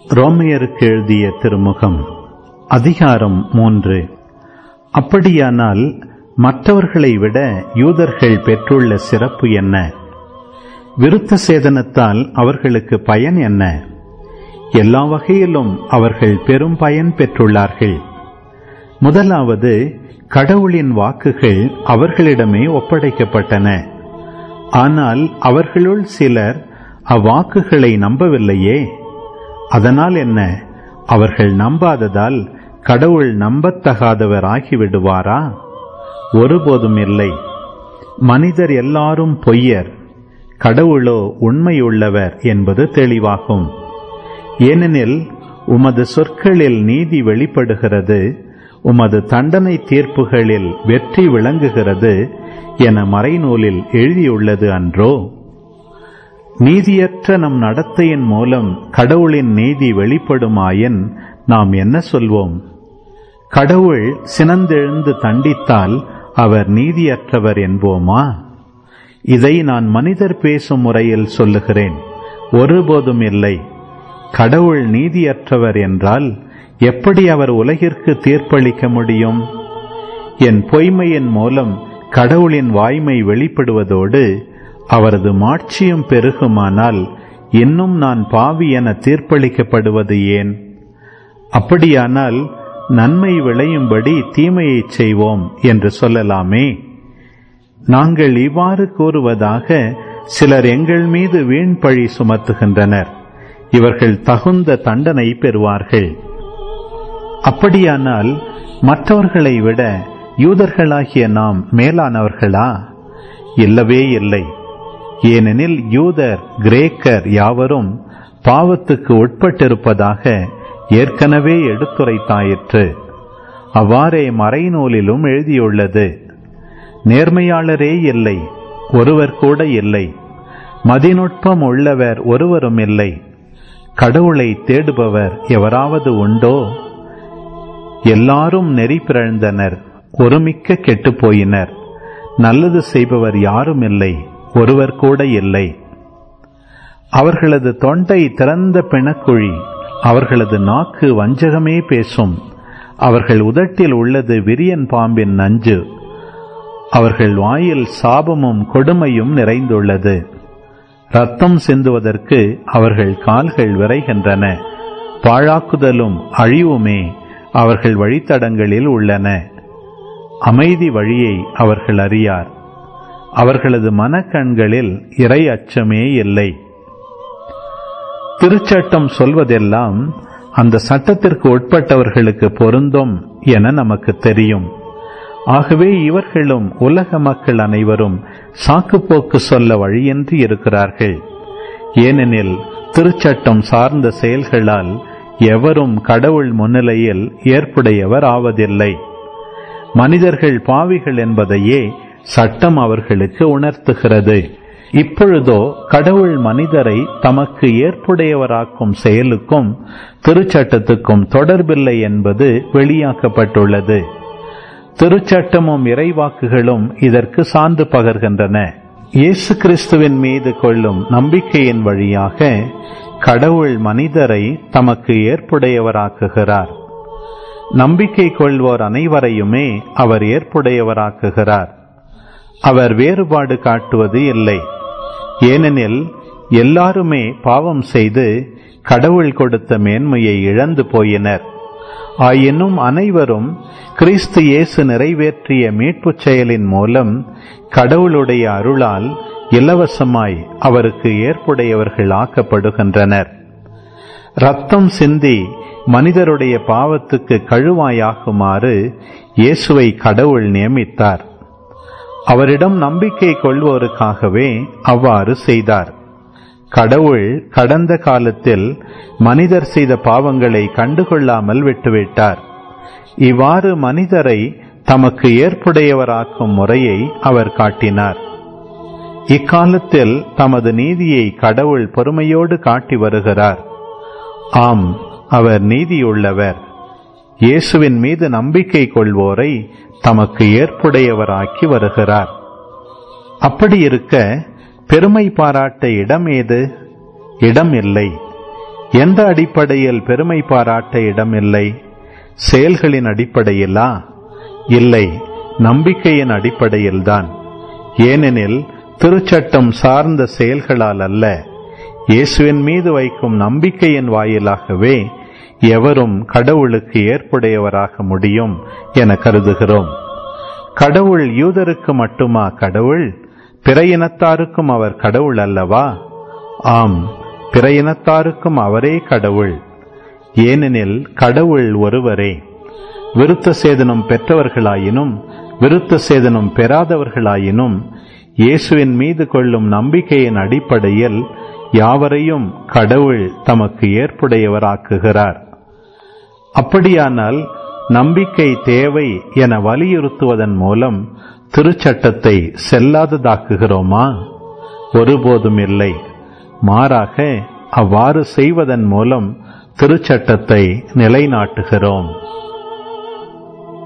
ரோமையருக்கு எழுதிய திருமுகம் அதிகாரம் மூன்று அப்படியானால் மற்றவர்களை விட யூதர்கள் பெற்றுள்ள சிறப்பு என்ன விருத்த சேதனத்தால் அவர்களுக்கு பயன் என்ன எல்லா வகையிலும் அவர்கள் பெரும் பயன் பெற்றுள்ளார்கள் முதலாவது கடவுளின் வாக்குகள் அவர்களிடமே ஒப்படைக்கப்பட்டன ஆனால் அவர்களுள் சிலர் அவ்வாக்குகளை நம்பவில்லையே அதனால் என்ன அவர்கள் நம்பாததால் கடவுள் நம்பத்தகாதவர் ஆகிவிடுவாரா ஒருபோதும் இல்லை மனிதர் எல்லாரும் பொய்யர் கடவுளோ உண்மையுள்ளவர் என்பது தெளிவாகும் ஏனெனில் உமது சொற்களில் நீதி வெளிப்படுகிறது உமது தண்டனை தீர்ப்புகளில் வெற்றி விளங்குகிறது என மறைநூலில் எழுதியுள்ளது அன்றோ நீதியற்ற நம் நடத்தையின் மூலம் கடவுளின் நீதி வெளிப்படுமாயின் நாம் என்ன சொல்வோம் கடவுள் சினந்தெழுந்து தண்டித்தால் அவர் நீதியற்றவர் என்போமா இதை நான் மனிதர் பேசும் முறையில் சொல்லுகிறேன் ஒருபோதும் இல்லை கடவுள் நீதியற்றவர் என்றால் எப்படி அவர் உலகிற்கு தீர்ப்பளிக்க முடியும் என் பொய்மையின் மூலம் கடவுளின் வாய்மை வெளிப்படுவதோடு அவரது மாட்சியும் பெருகுமானால் இன்னும் நான் பாவி என தீர்ப்பளிக்கப்படுவது ஏன் அப்படியானால் நன்மை விளையும்படி தீமையைச் செய்வோம் என்று சொல்லலாமே நாங்கள் இவ்வாறு கூறுவதாக சிலர் எங்கள் மீது வீண் பழி சுமத்துகின்றனர் இவர்கள் தகுந்த தண்டனை பெறுவார்கள் அப்படியானால் மற்றவர்களை விட யூதர்களாகிய நாம் மேலானவர்களா இல்லவே இல்லை ஏனெனில் யூதர் கிரேக்கர் யாவரும் பாவத்துக்கு உட்பட்டிருப்பதாக ஏற்கனவே எடுத்துரைத்தாயிற்று அவ்வாறே மறைநூலிலும் எழுதியுள்ளது நேர்மையாளரே இல்லை ஒருவர் கூட இல்லை மதிநுட்பம் உள்ளவர் ஒருவரும் இல்லை கடவுளை தேடுபவர் எவராவது உண்டோ எல்லாரும் நெறி பிறழ்ந்தனர் ஒருமிக்க கெட்டுப் போயினர் நல்லது செய்பவர் யாரும் இல்லை ஒருவர் கூட இல்லை அவர்களது தொண்டை திறந்த பிணக்குழி அவர்களது நாக்கு வஞ்சகமே பேசும் அவர்கள் உதட்டில் உள்ளது விரியன் பாம்பின் நஞ்சு அவர்கள் வாயில் சாபமும் கொடுமையும் நிறைந்துள்ளது ரத்தம் சிந்துவதற்கு அவர்கள் கால்கள் விரைகின்றன பாழாக்குதலும் அழிவுமே அவர்கள் வழித்தடங்களில் உள்ளன அமைதி வழியை அவர்கள் அறியார் அவர்களது மனக்கண்களில் இறை அச்சமே இல்லை திருச்சட்டம் சொல்வதெல்லாம் அந்த சட்டத்திற்கு உட்பட்டவர்களுக்கு பொருந்தும் என நமக்கு தெரியும் ஆகவே இவர்களும் உலக மக்கள் அனைவரும் சாக்குப்போக்கு சொல்ல வழியின்றி இருக்கிறார்கள் ஏனெனில் திருச்சட்டம் சார்ந்த செயல்களால் எவரும் கடவுள் முன்னிலையில் ஏற்புடையவர் ஆவதில்லை மனிதர்கள் பாவிகள் என்பதையே சட்டம் அவர்களுக்கு உணர்த்துகிறது இப்பொழுதோ கடவுள் மனிதரை தமக்கு ஏற்புடையவராக்கும் செயலுக்கும் திருச்சட்டத்துக்கும் தொடர்பில்லை என்பது வெளியாக்கப்பட்டுள்ளது திருச்சட்டமும் இறைவாக்குகளும் இதற்கு சான்று பகர்கின்றன இயேசு கிறிஸ்துவின் மீது கொள்ளும் நம்பிக்கையின் வழியாக கடவுள் மனிதரை தமக்கு ஏற்புடையவராக்குகிறார் நம்பிக்கை கொள்வோர் அனைவரையுமே அவர் ஏற்புடையவராக்குகிறார் அவர் வேறுபாடு காட்டுவது இல்லை ஏனெனில் எல்லாருமே பாவம் செய்து கடவுள் கொடுத்த மேன்மையை இழந்து போயினர் ஆயினும் அனைவரும் கிறிஸ்து இயேசு நிறைவேற்றிய மீட்புச் செயலின் மூலம் கடவுளுடைய அருளால் இலவசமாய் அவருக்கு ஏற்புடையவர்கள் ஆக்கப்படுகின்றனர் ரத்தம் சிந்தி மனிதருடைய பாவத்துக்கு கழுவாயாகுமாறு இயேசுவை கடவுள் நியமித்தார் அவரிடம் நம்பிக்கை கொள்வோருக்காகவே அவ்வாறு செய்தார் கடவுள் கடந்த காலத்தில் மனிதர் செய்த பாவங்களை கண்டுகொள்ளாமல் விட்டுவிட்டார் இவ்வாறு மனிதரை தமக்கு ஏற்புடையவராக்கும் முறையை அவர் காட்டினார் இக்காலத்தில் தமது நீதியை கடவுள் பொறுமையோடு காட்டி வருகிறார் ஆம் அவர் நீதியுள்ளவர் இயேசுவின் மீது நம்பிக்கை கொள்வோரை தமக்கு ஏற்புடையவராக்கி வருகிறார் அப்படி இருக்க பெருமை பாராட்ட இடம் ஏது இடம் இல்லை எந்த அடிப்படையில் பெருமை பாராட்ட இடமில்லை செயல்களின் அடிப்படையிலா இல்லை நம்பிக்கையின் அடிப்படையில்தான் ஏனெனில் திருச்சட்டம் சார்ந்த செயல்களால் அல்ல இயேசுவின் மீது வைக்கும் நம்பிக்கையின் வாயிலாகவே எவரும் கடவுளுக்கு ஏற்புடையவராக முடியும் என கருதுகிறோம் கடவுள் யூதருக்கு மட்டுமா கடவுள் பிற இனத்தாருக்கும் அவர் கடவுள் அல்லவா ஆம் பிற இனத்தாருக்கும் அவரே கடவுள் ஏனெனில் கடவுள் ஒருவரே விருத்த சேதனம் பெற்றவர்களாயினும் விருத்த சேதனம் பெறாதவர்களாயினும் இயேசுவின் மீது கொள்ளும் நம்பிக்கையின் அடிப்படையில் யாவரையும் கடவுள் தமக்கு ஏற்புடையவராக்குகிறார் அப்படியானால் நம்பிக்கை தேவை என வலியுறுத்துவதன் மூலம் திருச்சட்டத்தை செல்லாததாக்குகிறோமா ஒருபோதும் இல்லை மாறாக அவ்வாறு செய்வதன் மூலம் திருச்சட்டத்தை நிலைநாட்டுகிறோம்